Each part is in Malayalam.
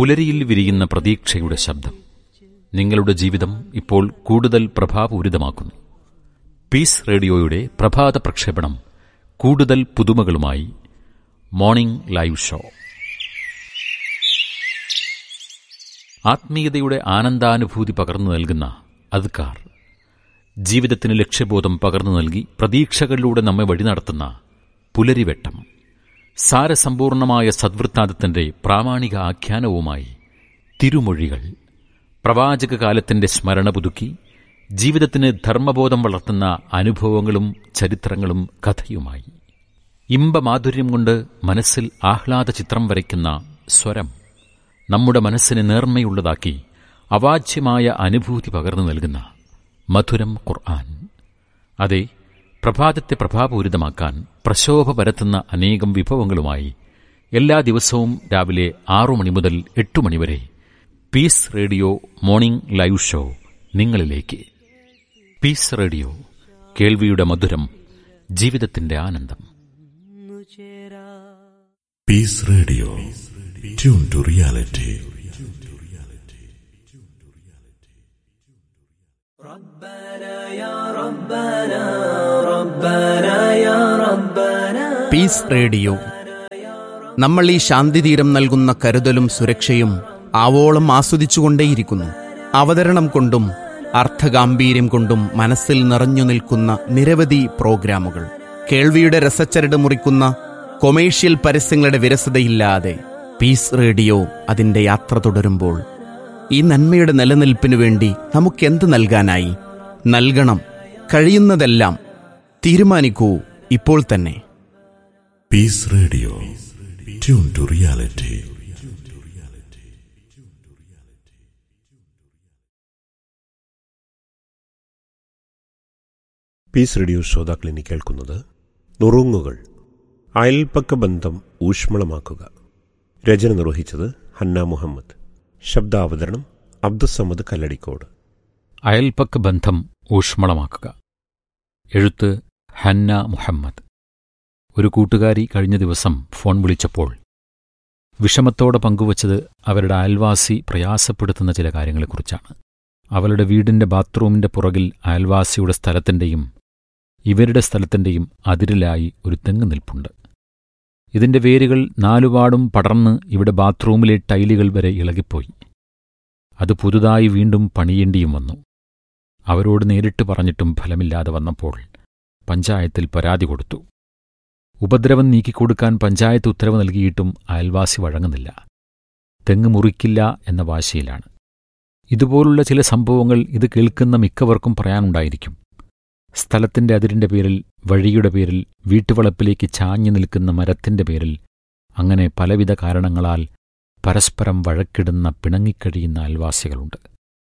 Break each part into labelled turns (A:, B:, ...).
A: പുലരിയിൽ വിരിയുന്ന പ്രതീക്ഷയുടെ ശബ്ദം നിങ്ങളുടെ ജീവിതം ഇപ്പോൾ കൂടുതൽ പ്രഭാപൂരിതമാക്കുന്നു പീസ് റേഡിയോയുടെ പ്രഭാത പ്രക്ഷേപണം കൂടുതൽ പുതുമകളുമായി മോർണിംഗ് ലൈവ് ഷോ ആത്മീയതയുടെ ആനന്ദാനുഭൂതി പകർന്നു നൽകുന്ന അദ്കാർ ജീവിതത്തിന് ലക്ഷ്യബോധം പകർന്നു നൽകി പ്രതീക്ഷകളിലൂടെ നമ്മെ വഴി നടത്തുന്ന പുലരിവെട്ടം സാരസമ്പൂർണമായ സദ്വൃത്താന്തത്തിന്റെ പ്രാമാണിക ആഖ്യാനവുമായി തിരുമൊഴികൾ പ്രവാചക കാലത്തിന്റെ സ്മരണ പുതുക്കി ജീവിതത്തിന് ധർമ്മബോധം വളർത്തുന്ന അനുഭവങ്ങളും ചരിത്രങ്ങളും കഥയുമായി ഇമ്പമാധുര്യം കൊണ്ട് മനസ്സിൽ ആഹ്ലാദ ചിത്രം വരയ്ക്കുന്ന സ്വരം നമ്മുടെ മനസ്സിനെ നേർമ്മയുള്ളതാക്കി അവാച്യമായ അനുഭൂതി പകർന്നു നൽകുന്ന മധുരം ഖുർആൻ അതെ പ്രഭാതത്തെ പ്രഭാപൂരിതമാക്കാൻ പ്രശോഭ പരത്തുന്ന അനേകം വിഭവങ്ങളുമായി എല്ലാ ദിവസവും രാവിലെ ആറു മണി മുതൽ എട്ടു മണിവരെ peace radio morning live show നിങ്ങളിലേക്ക് പീസ് റേഡിയോ കേൾവിയുടെ മധുരം ജീവിതത്തിന്റെ ആനന്ദം
B: Peace Radio. Tune to reality.
C: Peace radio നമ്മൾ ഈ ശാന്തിതീരം നൽകുന്ന കരുതലും സുരക്ഷയും ആവോളം ആസ്വദിച്ചുകൊണ്ടേയിരിക്കുന്നു അവതരണം കൊണ്ടും അർത്ഥഗാംഭീര്യം കൊണ്ടും മനസ്സിൽ നിറഞ്ഞു നിൽക്കുന്ന നിരവധി പ്രോഗ്രാമുകൾ കേൾവിയുടെ രസച്ചരട് മുറിക്കുന്ന കൊമേഴ്ഷ്യൽ പരസ്യങ്ങളുടെ വിരസതയില്ലാതെ പീസ് റേഡിയോ അതിൻ്റെ യാത്ര തുടരുമ്പോൾ ഈ നന്മയുടെ നിലനിൽപ്പിനു വേണ്ടി നമുക്കെന്ത് നൽകാനായി നൽകണം കഴിയുന്നതെല്ലാം തീരുമാനിക്കൂ ഇപ്പോൾ തന്നെ
B: Peace Radio. Tune to reality.
D: Peace radio ശ്രോതാക്കളിനി കേൾക്കുന്നത് നുറുങ്ങുകൾ അയൽപ്പക്ക ബന്ധം ഊഷ്മളമാക്കുക രചന നിർവഹിച്ചത് ഹന്ന മുഹമ്മദ് ശബ്ദാവതരണം അബ്ദുസമ്മദ് കല്ലടിക്കോട്
A: അയൽപ്പക്ക ബന്ധം ഊഷ്മളമാക്കുക എഴുത്ത് ഹന്ന മുഹമ്മദ് ഒരു കൂട്ടുകാരി കഴിഞ്ഞ ദിവസം ഫോൺ വിളിച്ചപ്പോൾ വിഷമത്തോടെ പങ്കുവച്ചത് അവരുടെ അയൽവാസി പ്രയാസപ്പെടുത്തുന്ന ചില കാര്യങ്ങളെക്കുറിച്ചാണ് അവളുടെ വീടിന്റെ ബാത്റൂമിന്റെ പുറകിൽ അയൽവാസിയുടെ സ്ഥലത്തിന്റെയും ഇവരുടെ സ്ഥലത്തിന്റെയും അതിരിലായി ഒരു തെങ്ങ് നിൽപ്പുണ്ട് ഇതിന്റെ വേരുകൾ നാലുപാടും പടർന്ന് ഇവിടെ ബാത്റൂമിലെ ടൈലുകൾ വരെ ഇളകിപ്പോയി അത് പുതുതായി വീണ്ടും പണിയേണ്ടിയും വന്നു അവരോട് നേരിട്ട് പറഞ്ഞിട്ടും ഫലമില്ലാതെ വന്നപ്പോൾ പഞ്ചായത്തിൽ പരാതി കൊടുത്തു ഉപദ്രവം നീക്കിക്കൊടുക്കാൻ പഞ്ചായത്ത് ഉത്തരവ് നൽകിയിട്ടും അയൽവാസി വഴങ്ങുന്നില്ല തെങ്ങ് മുറിക്കില്ല എന്ന വാശിയിലാണ് ഇതുപോലുള്ള ചില സംഭവങ്ങൾ ഇത് കേൾക്കുന്ന മിക്കവർക്കും പറയാനുണ്ടായിരിക്കും സ്ഥലത്തിന്റെ അതിരിന്റെ പേരിൽ വഴിയുടെ പേരിൽ വീട്ടുവളപ്പിലേക്ക് ചാഞ്ഞു നിൽക്കുന്ന മരത്തിന്റെ പേരിൽ അങ്ങനെ പലവിധ കാരണങ്ങളാൽ പരസ്പരം വഴക്കിടുന്ന പിണങ്ങിക്കഴിയുന്ന അയൽവാസികളുണ്ട്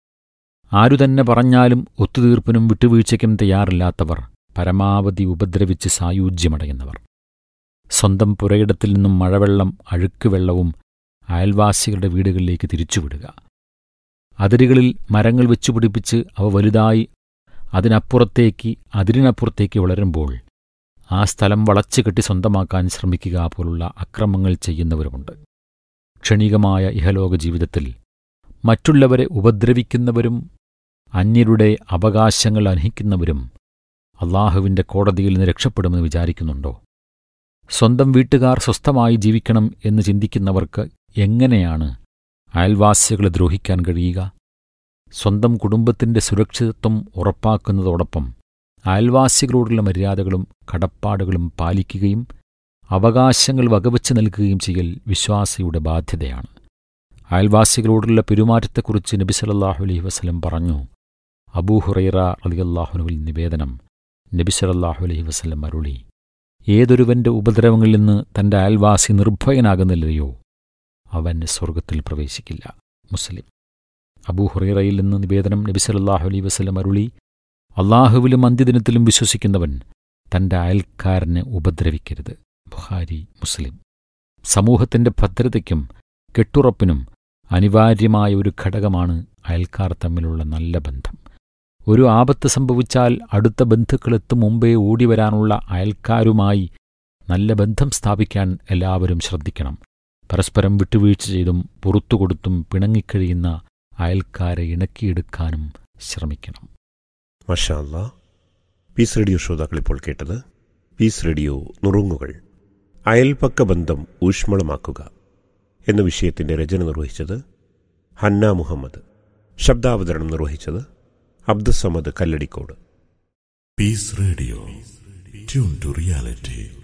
A: ആരുതന്നെ പറഞ്ഞാലും ഒത്തുതീർപ്പിനും വിട്ടുവീഴ്ചയ്ക്കും തയ്യാറില്ലാത്തവർ പരമാവധി ഉപദ്രവിച്ച് സായുജ്യമടയുന്നവർ സ്വന്തം പുരയിടത്തിൽ നിന്നും മഴവെള്ളം അഴുക്കുവെള്ളവും അയൽവാസികളുടെ വീടുകളിലേക്ക് തിരിച്ചുവിടുക അതിരുകളിൽ മരങ്ങൾ വെച്ചുപിടിപ്പിച്ച് അവ വലുതായി അതിനപ്പുറത്തേക്ക് അതിരിനപ്പുറത്തേക്ക് വളരുമ്പോൾ ആ സ്ഥലം വളച്ചുകെട്ടി സ്വന്തമാക്കാൻ ശ്രമിക്കുക പോലുള്ള അക്രമങ്ങൾ ചെയ്യുന്നവരുമുണ്ട് ക്ഷണികമായ ഇഹലോക ജീവിതത്തിൽ മറ്റുള്ളവരെ ഉപദ്രവിക്കുന്നവരും അന്യരുടെ അവകാശങ്ങൾ അർഹിക്കുന്നവരും അള്ളാഹുവിന്റെ കോടതിയിൽ നിന്ന് രക്ഷപ്പെടുമെന്ന് വിചാരിക്കുന്നുണ്ടോ സ്വന്തം വീട്ടുകാർ സ്വസ്ഥമായി ജീവിക്കണം എന്ന് ചിന്തിക്കുന്നവർക്ക് എങ്ങനെയാണ് അയൽവാസികളെ ദ്രോഹിക്കാൻ കഴിയുക സ്വന്തം കുടുംബത്തിന്റെ സുരക്ഷിതത്വം ഉറപ്പാക്കുന്നതോടൊപ്പം അയൽവാസികളോടുള്ള മര്യാദകളും കടപ്പാടുകളും പാലിക്കുകയും അവകാശങ്ങൾ വകവച്ച് നൽകുകയും ചെയ്യൽ വിശ്വാസിയുടെ ബാധ്യതയാണ് അയൽവാസികളോടുള്ള പെരുമാറ്റത്തെക്കുറിച്ച് നബി സല്ലല്ലാഹു അലൈഹി വസല്ലം പറഞ്ഞു അബൂഹുറൈറ റളിയല്ലാഹുനുവിൽ നിവേദനം നബി സല്ലല്ലാഹു അലൈഹി വസല്ലം അരുളി ഏതൊരുവന്റെ ഉപദ്രവങ്ങളിൽ നിന്ന് തന്റെ അയൽവാസി നിർഭയനാകുന്നില്ലയോ അവൻ സ്വർഗത്തിൽ പ്രവേശിക്കില്ല മുസ്ലിം അബൂഹുറൈറയിൽ നിന്ന് നിവേദനം നബി സല്ലല്ലാഹു അലൈഹി വസല്ലം അരുളി അള്ളാഹുവിലും അന്ത്യദിനത്തിലും വിശ്വസിക്കുന്നവൻ തന്റെ അയൽക്കാരനെ ഉപദ്രവിക്കരുത് ബുഹാരി മുസ്ലിം സമൂഹത്തിന്റെ ഭദ്രതയ്ക്കും കെട്ടുറപ്പിനും അനിവാര്യമായ ഒരു ഘടകമാണ് അയൽക്കാർ തമ്മിലുള്ള നല്ല ബന്ധം ഒരു ആപത്ത് സംഭവിച്ചാൽ അടുത്ത ബന്ധുക്കളെത്തും മുമ്പേ ഓടിവരാനുള്ള അയൽക്കാരുമായി നല്ല ബന്ധം സ്ഥാപിക്കാൻ എല്ലാവരും ശ്രദ്ധിക്കണം പരസ്പരം വിട്ടുവീഴ്ച ചെയ്തും പുറത്തുകൊടുത്തും പിണങ്ങിക്കഴിയുന്ന അയൽക്കാരെ ഇണക്കിയെടുക്കാനും ശ്രമിക്കണം
D: മഷാ അല്ലാ പീസ് റേഡിയോ ശ്രോതാക്കൾ ഇപ്പോൾ കേട്ടത് പീസ് റേഡിയോ നുറുങ്ങുകൾ അയൽപക്ക ബന്ധം ഊഷ്മളമാക്കുക എന്ന വിഷയത്തിന്റെ രചന നിർവഹിച്ചത് ഹന്ന മുഹമ്മദ് ശബ്ദാവതരണം നിർവഹിച്ചത് Abdussamad Kalladikode
B: Peace Radio. Tune to reality.